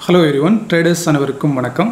hello everyone traders அனைவருக்கும் வணக்கம்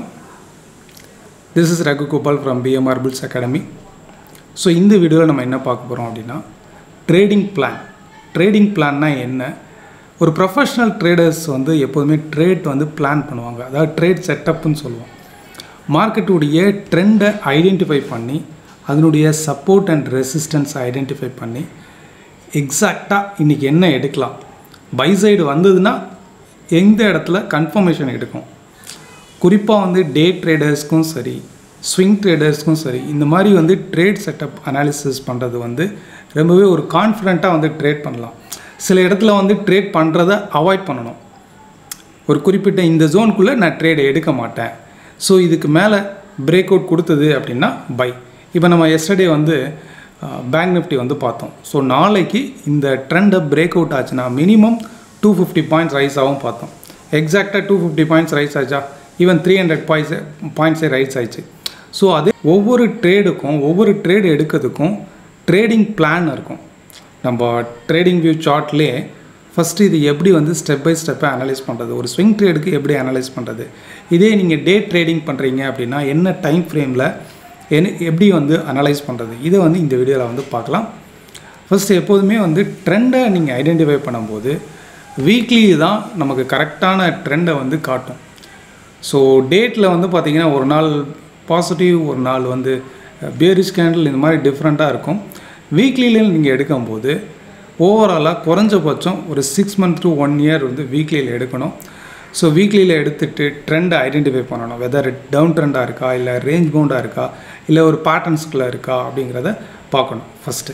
this is Raghu Gopal from PMR bills academy so இந்த வீடியோவில் நம்ம என்ன பார்க்க போகிறோம் அப்படின்னா ட்ரேடிங் பிளான் ட்ரேடிங் பிளான்னா என்ன ஒரு ப்ரொஃபஷ்னல் ட்ரேடர்ஸ் வந்து எப்போதுமே ட்ரேட் வந்து பிளான் பண்ணுவாங்க அதாவது ட்ரேட் செட்டப்னு சொல்லுவோம் மார்க்கெட்டுடைய ட்ரெண்டை ஐடென்டிஃபை பண்ணி அதனுடைய சப்போர்ட் அண்ட் ரெசிஸ்டன்ஸ் ஐடென்டிஃபை பண்ணி எக்ஸாக்டாக இன்றைக்கி என்ன எடுக்கலாம் பை சைடு வந்ததுன்னா எந்த இடத்துல கன்ஃபர்மேஷன் எடுக்கும் குறிப்பாக வந்து டே ட்ரேடர்ஸ்க்கும் சரி ஸ்விங் ட்ரேடர்ஸ்க்கும் சரி இந்த மாதிரி வந்து ட்ரேட் செட்டப் அனாலிசிஸ் பண்ணுறது வந்து ரொம்பவே ஒரு கான்ஃபிடெண்ட்டாக வந்து ட்ரேட் பண்ணலாம் சில இடத்துல வந்து ட்ரேட் பண்ணுறத அவாய்ட் பண்ணணும் ஒரு குறிப்பிட்ட இந்த ஜோனுக்குள்ளே நான் ட்ரேட் எடுக்க மாட்டேன் ஸோ இதுக்கு மேலே பிரேக் அவுட் கொடுத்தது அப்படின்னா பை இப்போ நம்ம எஸ்டர்டே வந்து பேங்க் நிஃப்டி வந்து பார்த்தோம் ஸோ நாளைக்கு இந்த ட்ரெண்டை பிரேக் அவுட் ஆச்சுன்னா minimum two fifty points rise ஆகும் பார்த்தோம் எக்ஸாக்டாக டூ ஃபிஃப்டி பாயிண்ட்ஸ் ரைஸ் ஆச்சா ஈவன் த்ரீ ஹண்ட்ரட் பாயிண்ட்ஸ் பாயிண்ட்ஸே ரைஸ் ஆயிடுச்சு ஸோ அதே ஒவ்வொரு ட்ரேடுக்கும் ஒவ்வொரு ட்ரேடு எடுக்கிறதுக்கும் ட்ரேடிங் பிளான் இருக்கும் நம்ம ட்ரேடிங் வியூ சார்ட்லேயே ஃபஸ்ட்டு இது எப்படி வந்து ஸ்டெப் பை ஸ்டெப்பாக அனலைஸ் பண்ணுறது ஒரு ஸ்விங் ட்ரேடுக்கு எப்படி அனலைஸ் பண்ணுறது இதே நீங்கள் டே ட்ரேடிங் பண்ணுறீங்க அப்படின்னா என்ன டைம் ஃப்ரேமில் என்ன எப்படி வந்து அனலைஸ் பண்ணுறது இதை வந்து இந்த வீடியோவில் வந்து பார்க்கலாம் ஃபஸ்ட்டு எப்போதுமே வந்து ட்ரெண்டை நீங்கள் ஐடென்டிஃபை பண்ணும்போது வீக்லி தான் நமக்கு கரெக்டான ட்ரெண்டை வந்து காட்டும் ஸோ டேட்டில் வந்து பார்த்திங்கன்னா ஒரு நாள் பாசிட்டிவ் ஒரு நாள் வந்து பேரிஷ் கேண்டில் இந்த மாதிரி டிஃப்ரெண்ட்டாக இருக்கும் வீக்லியில் நீங்கள் எடுக்கும்போது ஓவராலாக குறைஞ்சபட்சம் ஒரு six month to one year வந்து வீக்லியில் எடுக்கணும் ஸோ வீக்லியில் எடுத்துகிட்டு ட்ரெண்டை ஐடென்டிஃபை பண்ணணும் வெதர் டவுன் ட்ரெண்டாக இருக்கா இல்லை ரேஞ்ச் பவுண்டாக இருக்கா இல்லை ஒரு பேட்டர்ன்ஸ்குள்ளே இருக்கா அப்படிங்கிறத பார்க்கணும் ஃபஸ்ட்டு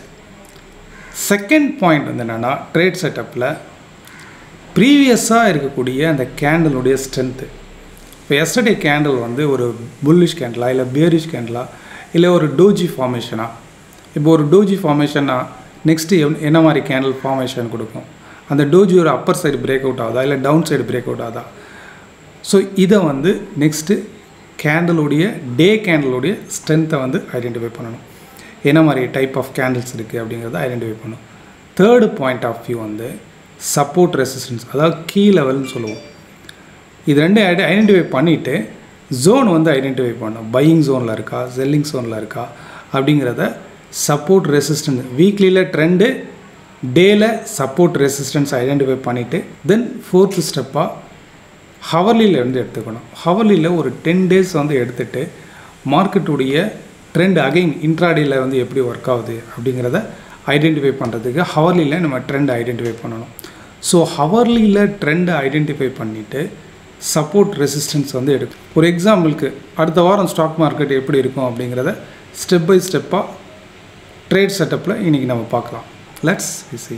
செகண்ட் பாயிண்ட் வந்து என்னென்னா ட்ரேட் செட்டப்பில் ப்ரீவியஸாக இருக்கக்கூடிய அந்த கேண்டலுடைய ஸ்ட்ரென்த்து இப்போ எஸ்டர்டே கேண்டில் வந்து ஒரு புல்லிஷ் கேண்டலா இல்லை பியரிஷ் கேண்டலா இல்லை ஒரு டோஜி ஃபார்மேஷனா இப்போ ஒரு டோஜி ஃபார்மேஷன்னா நெக்ஸ்ட்டு என்ன மாதிரி கேண்டில் ஃபார்மேஷன் கொடுக்கும் அந்த டோஜி ஒரு அப்பர் சைடு பிரேக் அவுட் ஆகுதா இல்லை டவுன் சைடு பிரேக் அவுட் ஆகுதா ஸோ இதை வந்து நெக்ஸ்ட்டு கேண்டலுடைய டே கேண்டலுடைய ஸ்ட்ரென்த்தை வந்து ஐடென்டிஃபை பண்ணணும் என்ன மாதிரி டைப் ஆஃப் கேண்டில்ஸ் இருக்குது அப்படிங்கிறத ஐடென்டிஃபை பண்ணணும் தேர்டு பாயிண்ட் ஆஃப் வியூ வந்து சப்போர்ட் ரெசிஸ்டன்ஸ் அதாவது கீ லெவல்னு சொல்லுவோம் இது ரெண்டும் ஐடி ஐடென்டிஃபை பண்ணிவிட்டு ஜோன் வந்து ஐடென்டிஃபை பண்ணணும் பையிங் ஜோனில் இருக்கா செல்லிங் ஜோனில் இருக்கா அப்படிங்கிறத சப்போர்ட் ரெசிஸ்டன்ஸ் வீக்லியில் ட்ரெண்டு டேல சப்போர்ட் ரெசிஸ்டன்ஸ் ஐடென்டிஃபை பண்ணிவிட்டு தென் ஃபோர்த்து ஸ்டெப்பாக ஹவர்லியிலேருந்து எடுத்துக்கணும் ஹவர்லியில் ஒரு டென் டேஸ் வந்து எடுத்துகிட்டு மார்க்கெட்டுடைய ட்ரெண்ட் அகைன் இன்ட்ராடேயில் வந்து எப்படி ஒர்க் ஆகுது அப்படிங்கிறத ஐடென்டிஃபை பண்ணுறதுக்கு ஹவர்லியில் நம்ம ட்ரெண்ட் ஐடென்டிஃபை பண்ணணும் ஸோ ஹவர்லியில் ட்ரெண்டை ஐடென்டிஃபை பண்ணிவிட்டு சப்போர்ட் ரெசிஸ்டன்ஸ் வந்து எடுக்கும் ஒரு எக்ஸாம்பிளுக்கு அடுத்த வாரம் ஸ்டாக் மார்க்கெட் எப்படி இருக்கும் அப்படிங்கிறத ஸ்டெப் பை ஸ்டெப்பாக ட்ரேட் செட்டப்பில் இன்றைக்கி நம்ம பார்க்கலாம் let's see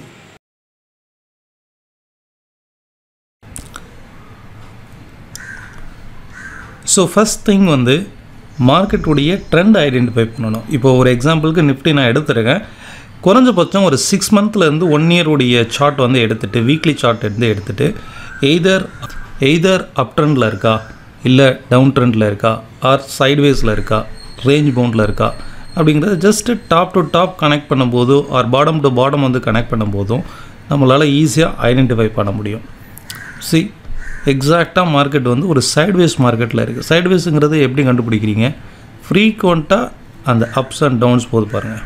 so first thing வந்து மார்க்கெட்டுடைய ட்ரெண்ட் ஐடென்டிஃபை பண்ணணும் இப்போ ஒரு எக்ஸாம்பிளுக்கு நிஃப்டி நான் எடுத்துருக்கேன் குறைஞ்சபட்சம் ஒரு சிக்ஸ் மந்த்லேருந்து ஒன் இயருடைய சார்ட் வந்து எடுத்துகிட்டு வீக்லி சார்ட் எடுத்து எடுத்துகிட்டு எய்தர் எய்தர் அப் ட்ரெண்டில் இருக்கா இல்லை டவுன் ட்ரெண்டில் இருக்கா ஆர் சைட்வேஸில் இருக்கா ரேஞ்ச் பவுண்டில் இருக்கா அப்படிங்கிறத just top to top connect பண்ணும்போதோ ஆர் பாட்டம் டு பாட்டம் வந்து கனெக்ட் பண்ணும்போதும் நம்மளால் ஈஸியாக ஐடென்டிஃபை பண்ண முடியும் சி எக்ஸாக்டாக மார்க்கெட் வந்து ஒரு சைட்வேஸ் மார்க்கெட்டில் இருக்குது சைட்வேஸுங்கிறது எப்படி கண்டுபிடிக்கிறீங்க ஃப்ரீக்வெண்ட்டாக அந்த அப்ஸ் அண்ட் டவுன்ஸ் போது பாருங்கள்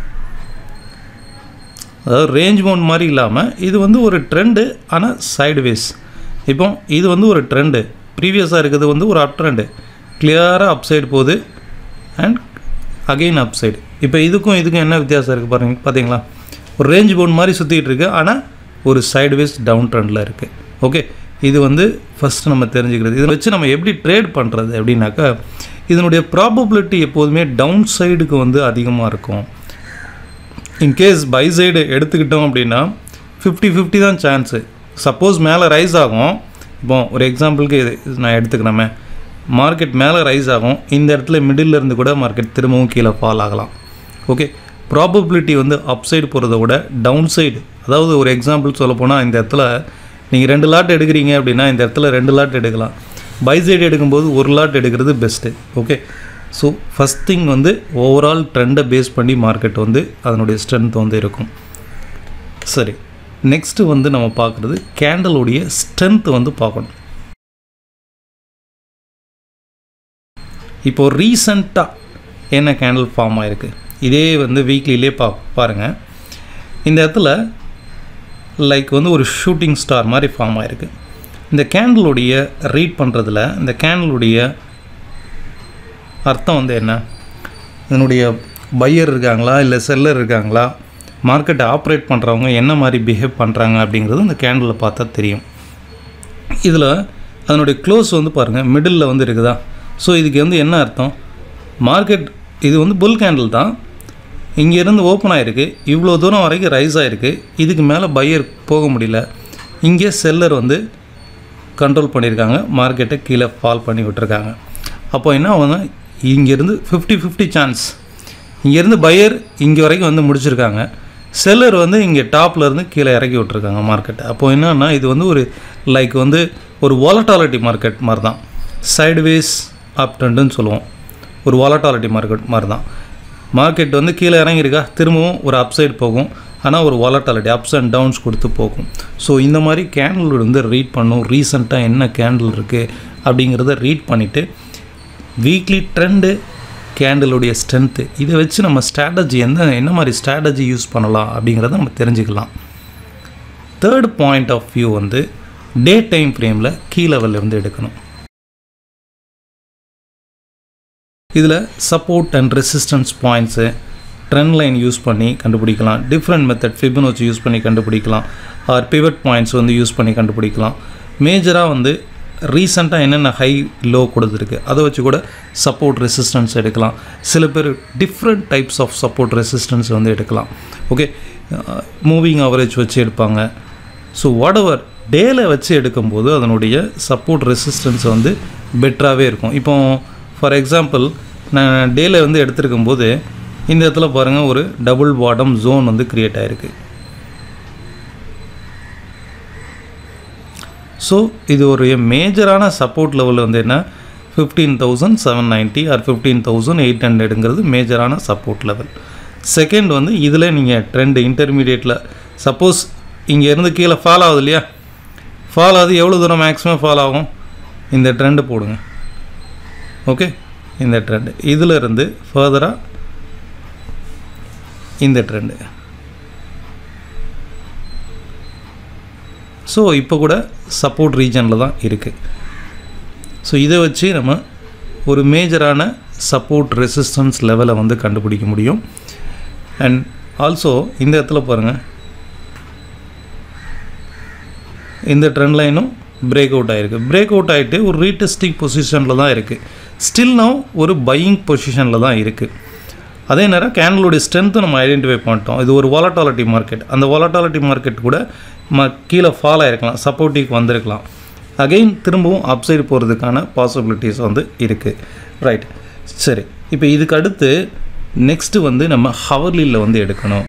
அதாவது ரேஞ்ச் மவுண்ட் மாதிரி இல்லாமல் இது வந்து ஒரு ட்ரெண்டு ஆனால் சைட்வேஸ் இப்போ இது வந்து ஒரு ட்ரெண்டு ப்ரீவியஸாக இருக்கிறது வந்து ஒரு அப் ட்ரெண்டு கிளியராக அப் சைடு போகுது அண்ட் அகெயின் அப் சைடு இப்போ இதுக்கும் இதுக்கும் என்ன வித்தியாசம் இருக்குது பாருங்க பார்த்தீங்களா ஒரு ரேஞ்ச் பவுண்ட் மாதிரி சுற்றிக்கிட்டு இருக்குது ஆனால் ஒரு சைட்வேஸ் டவுன் ட்ரெண்டில் இருக்குது ஓகே இது வந்து ஃபஸ்ட்டு நம்ம தெரிஞ்சுக்கிறது இதை வச்சு நம்ம எப்படி ட்ரேட் பண்ணுறது அப்படின்னாக்கா இதனுடைய ப்ராபபிலிட்டி எப்போதுமே டவுன் சைடுக்கு வந்து அதிகமாக இருக்கும் இன்கேஸ் பை சைடு எடுத்துக்கிட்டோம் அப்படின்னா ஃபிஃப்டி ஃபிஃப்டி தான் சான்ஸு சப்போஸ் மேலே ரைஸ் ஆகும் இப்போ ஒரு எக்ஸாம்பிளுக்கு இது நான் எடுத்துக்கிறேமே மார்க்கெட் மேலே ரைஸ் ஆகும் இந்த இடத்துல மிடில் இருந்து கூட மார்க்கெட் திரும்பவும் கீழே ஃபால் ஆகலாம் ஓகே ப்ராபபிலிட்டி வந்து அப் சைடு போகிறத விட டவுன் சைடு அதாவது ஒரு எக்ஸாம்பிள் சொல்ல போனால் இந்த இடத்துல நீங்கள் ரெண்டு லாட் எடுக்கிறீங்க அப்படின்னா இந்த இடத்துல ரெண்டு லாட் எடுக்கலாம் பை சைடு எடுக்கும்போது ஒரு லாட் எடுக்கிறது best okay so first thing வந்து ஓவரால் ட்ரெண்டை பேஸ் பண்ணி மார்க்கெட் வந்து அதனுடைய ஸ்ட்ரென்த் வந்து இருக்கும் சரி நெக்ஸ்ட்டு வந்து நம்ம பார்க்குறது கேண்டலுடைய ஸ்ட்ரென்த் வந்து பார்க்கணும் இப்போ ரீசண்டாக என்ன கேண்டில் ஃபார்ம் ஆகிருக்கு இதே வந்து வீக்லிலே பா பாருங்கள் இந்த இடத்துல லைக் வந்து ஒரு ஷூட்டிங் ஸ்டார் மாதிரி ஃபார்ம் ஆகிருக்கு இந்த கேண்டிலுடைய ரீட் பண்ணுறதுல இந்த கேண்டிலுடைய அர்த்தம் வந்து என்ன இதனுடைய பையர் இருக்காங்களா இல்லை செல்லர் இருக்காங்களா மார்க்கெட்டை ஆப்ரேட் பண்ணுறவங்க என்ன மாதிரி பிஹேவ் பண்ணுறாங்க அப்படிங்கிறது இந்த கேண்டிலில் பார்த்தா தெரியும் இதில் அதனுடைய க்ளோஸ் வந்து பாருங்கள் மிடில் வந்து இருக்குதா ஸோ இதுக்கு வந்து என்ன அர்த்தம் மார்க்கெட் இது வந்து புல் கேண்டில் தான் இங்கேருந்து ஓப்பன் ஆகிருக்கு இவ்வளோ தூரம் வரைக்கும் ரைஸ் ஆகிருக்கு இதுக்கு மேலே பையர் போக முடியல இங்கே செல்லர் வந்து கண்ட்ரோல் பண்ணியிருக்காங்க மார்க்கெட்டை கீழே ஃபால் பண்ணி விட்டுருக்காங்க அப்போ என்ன ஆகுதுன்னா இங்கேருந்து ஃபிஃப்டி ஃபிஃப்டி சான்ஸ் இங்கேருந்து பையர் இங்கே வரைக்கும் வந்து முடிச்சிருக்காங்க செல்லர் வந்து இங்கே டாப்ல இருந்து கீழே இறக்கி விட்ருக்காங்க மார்க்கெட்டை அப்போ என்னன்னா இது வந்து ஒரு லைக் வந்து ஒரு வாலட்டாலிட்டி மார்க்கெட் மாதிரி தான் சைடுவேஸ் அப் ட்ரெண்டுன்னு சொல்லுவோம் ஒரு வாலட்டாலிட்டி மார்க்கெட் மாதிரி தான் மார்க்கெட் வந்து கீழே இறங்கியிருக்கா திரும்பவும் ஒரு அப்சைட் போகும் ஆனால் ஒரு வாலட்டாலிட்டி அப்ஸ் அண்ட் டவுன்ஸ் கொடுத்து போகும் ஸோ இந்த மாதிரி கேண்டில் வந்து ரீட் பண்ணும் ரீசண்டாக என்ன கேண்டில் இருக்குது அப்படிங்கிறத ரீட் பண்ணிவிட்டு வீக்லி ட்ரெண்டு கேண்டிலுடைய ஸ்ட்ரென்த்து இதை வச்சு நம்ம ஸ்ட்ராட்டஜி எந்த என்ன மாதிரி ஸ்ட்ராட்டஜி யூஸ் பண்ணலாம் அப்படிங்கிறத நம்ம தெரிஞ்சுக்கலாம் தேர்ட் பாயிண்ட் ஆஃப் வியூ வந்து டே டைம் ஃப்ரேமில் கீ லெவலில் இருந்து எடுக்கணும் இதில் support and resistance points trend line use பண்ணி கண்டுபிடிக்கலாம் டிஃப்ரெண்ட் மெத்தட் ஃபிபனோச்சி யூஸ் பண்ணி கண்டுபிடிக்கலாம் ஆர் பிவட் பாயிண்ட்ஸ் வந்து யூஸ் பண்ணி கண்டுபிடிக்கலாம் மேஜராக வந்து ரீசெண்டாக என்னென்ன ஹை லோ கொடுத்துருக்கு அதை வச்சு கூட சப்போர்ட் ரெசிஸ்டன்ஸ் எடுக்கலாம் சில பேர் different types of support resistance வந்து எடுக்கலாம் ஓகே மூவிங் அவரேஜ் வச்சு எடுப்பாங்க ஸோ வாட் எவர் டேல வச்சு எடுக்கும்போது அதனுடைய சப்போர்ட் ரெசிஸ்டன்ஸ் வந்து பெட்டராகவே இருக்கும் இப்போ ஃபார் எக்ஸாம்பிள் நான் டேல வந்து எடுத்திருக்கும் போது இந்த இடத்துல பாருங்கள் ஒரு டபுள் பாட்டம் ஜோன் வந்து க்ரியேட் ஆகிருக்கு ஸோ இது ஒரு மேஜரான சப்போர்ட் லெவல் வந்து என்ன fifteen thousand seven ninety or fifteen thousand eight ஹண்ட்ரடுங்கிறது மேஜரான சப்போர்ட் லெவல் செகண்ட் வந்து இதில் நீங்கள் ட்ரெண்டு இன்டர்மீடியேட்டில் சப்போஸ் இங்கேருந்து கீழே ஃபால் ஆகுது இல்லையா ஃபால் ஆகுது எவ்வளோ தூரம் மேக்ஸிமம் ஃபால் ஆகும் இந்த ட்ரெண்டு போடுங்க ஓகே இந்த ட்ரெண்டு இதில் இருந்து ஃபர்தராக இந்த ட்ரெண்டு ஸோ இப்போ கூட சப்போர்ட் ரீஜனில் தான் இருக்குது ஸோ இதை வச்சு நம்ம ஒரு மேஜரான சப்போர்ட் ரெசிஸ்டன்ஸ் லெவலை வந்து கண்டுபிடிக்க முடியும் அண்ட் ஆல்சோ இந்த இடத்துல பாருங்கள் இந்த ட்ரெண்ட் லைனும் பிரேக் அவுட் ஆகிருக்கு பிரேக் அவுட் ஆகிட்டு ஒரு ரீடெஸ்டிங் பொசிஷனில் தான் இருக்குது ஸ்டில் நவ் ஒரு பையிங் பொசிஷனில் தான் இருக்குது அதே நேரம் கேண்டலுடைய ஸ்ட்ரென்த்தை நம்ம ஐடென்டிஃபை பண்ணிட்டோம் இது ஒரு வாலட்டாலிட்டி மார்க்கெட் அந்த வாலட்டாலிட்டி மார்க்கெட் கூட ம கீழே ஃபால் ஆகிருக்கலாம் சப்போர்ட்டிவ்க்கு வந்திருக்கலாம் அகெயின் திரும்பவும் அப்சைடு போகிறதுக்கான பாசிபிலிட்டிஸ் வந்து இருக்குது ரைட் சரி இப்போ இதுக்கு அடுத்து நெக்ஸ்ட்டு வந்து நம்ம ஹவர்லியில் வந்து எடுக்கணும்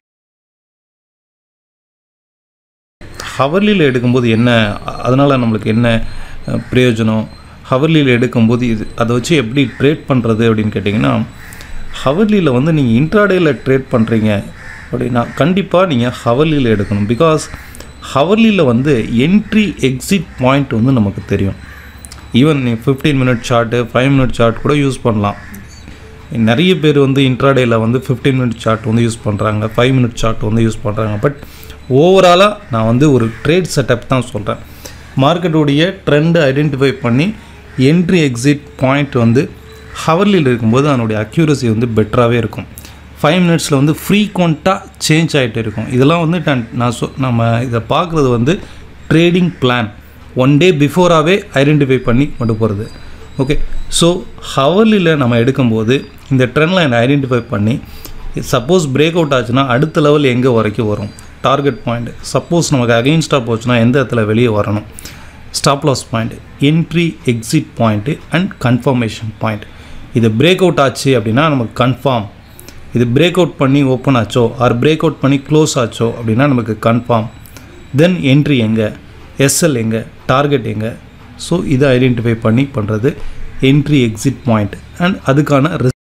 ஹவர்லியில் எடுக்கும்போது என்ன அதனால் நம்மளுக்கு என்ன அஹ், பிரயோஜனம் ஹவர்லியில் எடுக்கும்போது இது அதை வச்சு எப்படி ட்ரேட் பண்ணுறது அப்படின்னு கேட்டிங்கன்னா ஹவர்லியில் வந்து நீங்கள் இன்ட்ராடேயில் ட்ரேட் பண்ணுறீங்க அப்படின்னா கண்டிப்பாக நீங்கள் ஹவர்லியில் எடுக்கணும் பிகாஸ் ஹவர்லியில் வந்து என்ட்ரி எக்ஸிட் பாயிண்ட் வந்து நமக்கு தெரியும் ஈவன் நீ fifteen minute chart five minute chart கூட யூஸ் பண்ணலாம் நிறைய பேர் வந்து இன்ட்ராடேயில் வந்து ஃபிஃப்டீன் மினிட் சார்ட் வந்து யூஸ் பண்ணுறாங்க ஃபைவ் மினிட் சார்ட் வந்து யூஸ் பண்ணுறாங்க பட் ஓவராலாக நான் வந்து ஒரு ட்ரேட் செட்டப் தான் சொல்கிறேன் மார்க்கெட்டுடைய ட்ரெண்டை ஐடென்டிஃபை பண்ணி என்ட்ரி எக்ஸிட் பாயிண்ட் வந்து ஹவர்லியில் இருக்கும்போது அதனுடைய அக்யூரசி வந்து பெட்டராகவே இருக்கும் ஃபைவ் மினிட்ஸில் வந்து ஃப்ரீக்வெண்ட்டாக சேஞ்ச் ஆகிட்டு இருக்கும் இதெல்லாம் வந்து நான் நான் சொ நம்ம இதை பார்க்குறது வந்து ட்ரேடிங் பிளான் ஒன் டே பிஃபோராகவே ஐடென்டிஃபை பண்ணி கொண்டு போகிறது ஓகே ஸோ ஹவர்லியில் நம்ம எடுக்கும்போது இந்த ட்ரெண்ட் லைன் ஐடென்டிஃபை பண்ணி சப்போஸ் பிரேக் அவுட் ஆச்சுன்னா அடுத்த லெவல் எங்கே வரைக்கும் வரும் டார்கெட் பாயிண்ட் சப்போஸ் நமக்கு அகெயின்ஸ்டாக போச்சுன்னா எந்த இடத்துல வெளியே வரணும் stop loss point entry exit point and confirmation point இது பிரேக் அவுட் ஆச்சு அப்படின்னா நமக்கு கன்ஃபார்ம் இது பிரேக் அவுட் பண்ணி ஓப்பன் ஆச்சோ ஆர் பிரேக் அவுட் பண்ணி க்ளோஸ் ஆச்சோ அப்படின்னா நமக்கு கன்ஃபார்ம் தென் என்ட்ரி எங்கே எஸ்எல் எங்கே டார்கெட் எங்கே ஸோ இதை ஐடென்டிஃபை பண்ணி பண்ணுறது என்ட்ரி எக்ஸிட் பாயிண்ட் அண்ட் அதுக்கான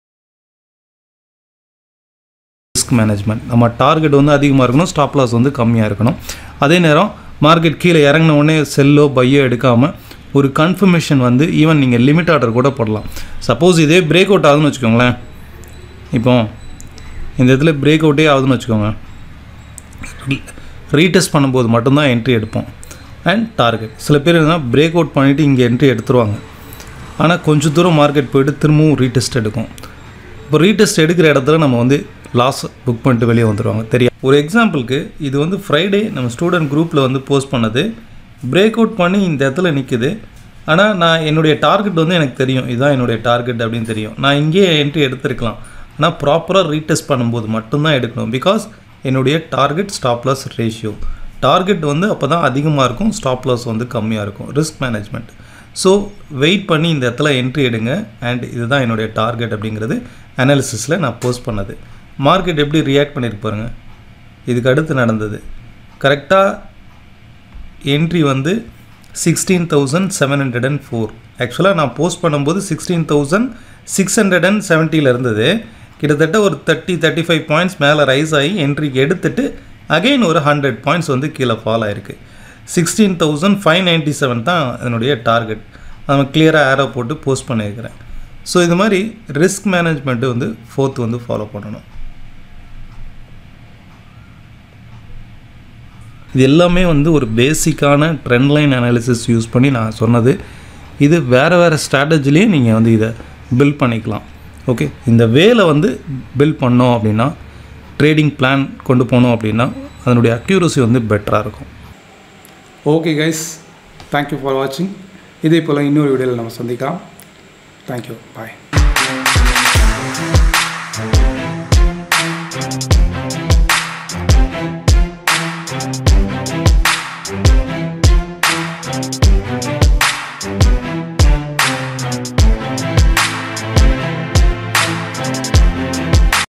ரிஸ்க் மேனேஜ்மெண்ட் நம்ம டார்கெட் வந்து அதிகமாக இருக்கணும் ஸ்டாப் லாஸ் வந்து கம்மியாக இருக்கணும் அதே நேரம் மார்க்கெட் கீழே இறங்கின உடனே செல்லோ பையோ எடுக்காமல் ஒரு கன்ஃபர்மேஷன் வந்து ஈவன் நீங்கள் லிமிட் ஆர்டர் கூட போடலாம் சப்போஸ் இதே பிரேக் அவுட் ஆகுதுன்னு வச்சுக்கோங்களேன் இப்போ இந்த இடத்துல பிரேக் அவுட்டே ஆகுதுன்னு வச்சுக்கோங்க ரீடெஸ்ட் பண்ணும்போது மட்டும்தான் என்ட்ரி எடுப்போம் அண்ட் டார்கெட் சில பேர் என்ன பிரேக் அவுட் பண்ணிவிட்டு இங்கே என்ட்ரி எடுத்துருவாங்க ஆனால் கொஞ்சம் தூரம் மார்க்கெட் போயிட்டு திரும்பவும் ரீடெஸ்ட் எடுக்கும் இப்போ ரீடெஸ்ட் எடுக்கிற இடத்துல நம்ம வந்து லாஸ் புக் பண்ணிட்டு வெளியே வந்துடுவாங்க தெரியும் ஒரு எக்ஸாம்பிளுக்கு இது வந்து ஃப்ரைடே நம்ம ஸ்டூடெண்ட் குரூப்பில் வந்து போஸ்ட் பண்ணது பிரேக் அவுட் பண்ணி இந்த இடத்துல நிற்குது ஆனால் நான் என்னுடைய டார்கெட் வந்து எனக்கு தெரியும் இதுதான் என்னுடைய டார்கெட் அப்படின்னு தெரியும் நான் இங்கேயே என்ட்ரி எடுத்திருக்கலாம் ஆனால் ப்ராப்பராக ரீடெஸ்ட் பண்ணும்போது மட்டும்தான் எடுக்கணும் பிகாஸ் என்னுடைய target stop loss ratio target வந்து அப்போ தான் அதிகமாக இருக்கும் ஸ்டாப் லாஸ் வந்து கம்மியாக இருக்கும் ரிஸ்க் மேனேஜ்மெண்ட் ஸோ வெயிட் பண்ணி இந்த இடத்துல என்ட்ரி எடுங்க அண்ட் இதுதான் என்னுடைய டார்கெட் அப்படிங்கிறது அனாலிசிஸில் நான் போஸ்ட் பண்ணது மார்க்கெட் எப்படி ரியாக்ட் பண்ணியிருக்கு பாருங்க இதுக்கு அடுத்து நடந்தது கரெக்டாக என்ட்ரி வந்து sixteen thousand seven hundred and four ஆக்சுவலாக நான் போஸ்ட் பண்ணும்போது sixteen thousand six hundred and செவன்ட்டியில் இருந்தது கிட்டத்தட்ட ஒரு தேர்ட்டி தேர்ட்டி ஃபைவ் பாயிண்ட்ஸ் மேலே ரைஸ் ஆகி என்ட்ரிக்கு எடுத்துட்டு அகைன் ஒரு ஹண்ட்ரட் பாயிண்ட்ஸ் வந்து கீழே ஃபால் ஆயிருக்கு sixteen thousand five ninety seven தான் என்னுடைய டார்கெட் நம்ம கிளியராக ஏரோ போட்டு போஸ்ட் பண்ணியிருக்கிறேன் ஸோ இது மாதிரி ரிஸ்க் மேனேஜ்மெண்ட்டு வந்து ஃபோர்த் வந்து ஃபாலோ பண்ணணும் இது எல்லாமே வந்து ஒரு பேசிக்கான ட்ரெண்ட் லைன் அனாலிசிஸ் யூஸ் பண்ணி நான் சொன்னது இது வேறு வேறு ஸ்ட்ராட்டஜிலேயே நீங்கள் வந்து இதை பில்ட் பண்ணிக்கலாம் ஓகே இந்த வேலை வந்து பில்ட் பண்ணோம் அப்படின்னா ட்ரேடிங் பிளான் கொண்டு போனோம் அப்படின்னா அதனுடைய அக்யூரசி வந்து பெட்டராக இருக்கும் ஓகே கைஸ் தேங்க்யூ ஃபார் வாட்சிங் இதே போல் இன்னொரு வீடியோவில் நம்ம சந்திக்கலாம் தேங்க்யூ பாய்